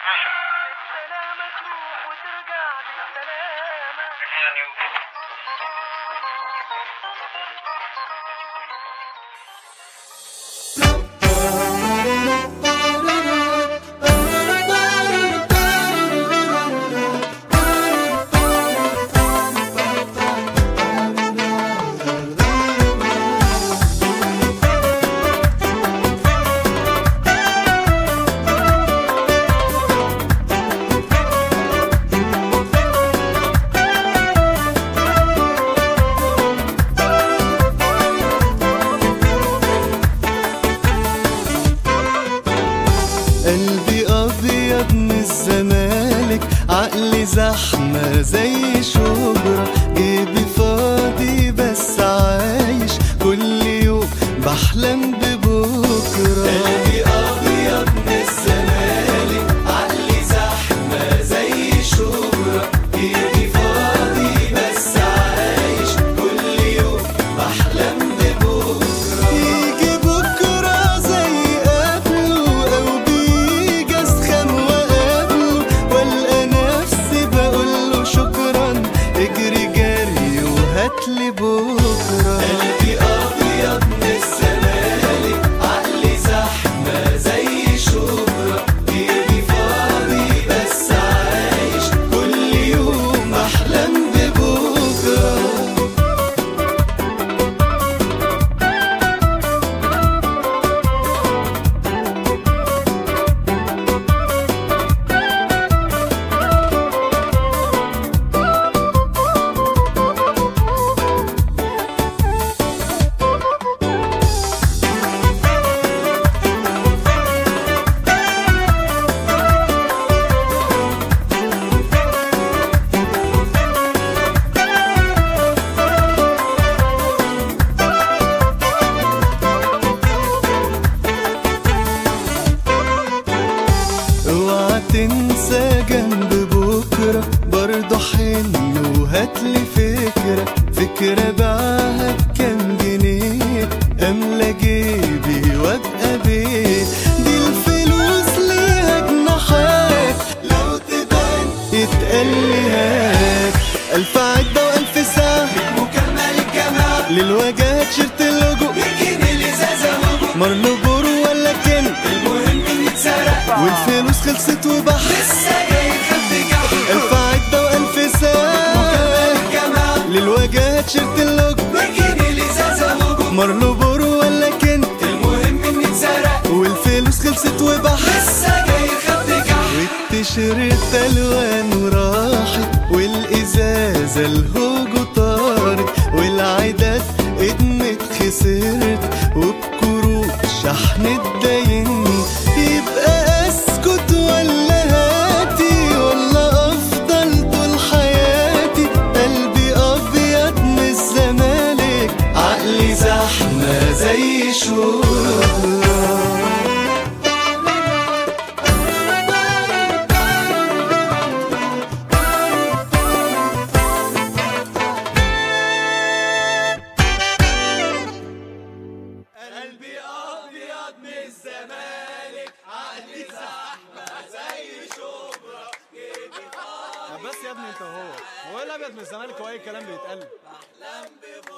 بالسلامة تروح وترجع بالسلامة قلبي ابيض من الزمالك عقلي زحمة زي شبرا جيبي فاضي بس عايش كل يوم بحلم ببكرة قلبي ابيض من الزمالك عقلي زحمة زي شبرا جيبي فاضي بس عايش كل يوم بحلم ببكرة يجي بكرة زي قبله أو بيجي أسخن وقابله والقى نفسي بقوله شكرا اجري جري وهاتلي بكرة قلبي أبيض من الزمالك عقلي زحمة زي شبرا جيبي فاضي بس عايش كل يوم أحلم ببكرة اوعى تنسى جنب بكرة برضه حن وهاتلي فكرة فكرة باعها بكام جنيه املى جيبي وابقى بيت دي الفلوس ليها جناحات لو تبان يتقال لي هات الف عدة والف ساعة مكمل الجماعة للوجهات شرط اللوجو يجيب الازازة هوجو مارلو بورو ولا كن المهم اني اتسرق والفلوس خلصت وبح لسه جاي الف عدة والف ساعة للوجهات شرط اللوجو يجيب الازازة هوجو مارلو بورو ولا كن المهم اني اتسرق والفلوس خلصت وبح لسه جاي والتيشيرت الوان وراحت والازازه الهوجو طارت والعداد ادمت خسرت وبكروت شحن الدين يبقى اسكت ولا هاتي ولا افضل طول حياتي قلبي ابيض من الزمالك عقلي زحمه زي شورى قلبي ابيض من الزمالك عقلي زحمه زي شبرا بس يا ابني انت وهو هو ايه الابيض من الزمالك هو اي كلام بيتقال بحلم ببكرة